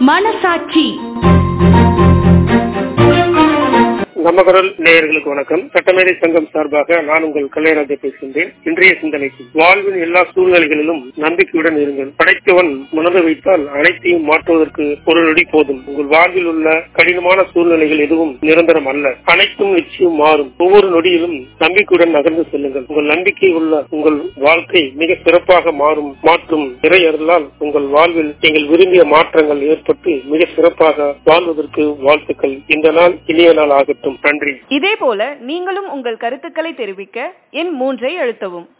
மனசாட்சி நம்ம குரல் நேயர்களுக்கு வணக்கம் சட்டமேதை சங்கம் சார்பாக நான் உங்கள் கல்யாணத்தை பேசுகின்றேன் இன்றைய சிந்தனைக்கு வாழ்வின் எல்லா சூழ்நிலைகளிலும் நம்பிக்கையுடன் இருங்கள் படைத்தவன் மனதை வைத்தால் அனைத்தையும் மாற்றுவதற்கு ஒரு நொடி போதும் உங்கள் வாழ்வில் உள்ள கடினமான சூழ்நிலைகள் எதுவும் நிரந்தரம் அல்ல அனைத்தும் நிச்சயம் மாறும் ஒவ்வொரு நொடியிலும் நம்பிக்கையுடன் நகர்ந்து செல்லுங்கள் உங்கள் நம்பிக்கை உள்ள உங்கள் வாழ்க்கை மிக சிறப்பாக மாறும் மாற்றும் இறையர்களால் உங்கள் வாழ்வில் நீங்கள் விரும்பிய மாற்றங்கள் ஏற்பட்டு மிக சிறப்பாக வாழ்வதற்கு வாழ்த்துக்கள் இந்த நாள் இனிய நாள் ஆகட்டும் நன்றி இதே போல நீங்களும் உங்கள் கருத்துக்களை தெரிவிக்க எண் மூன்றை அழுத்தவும்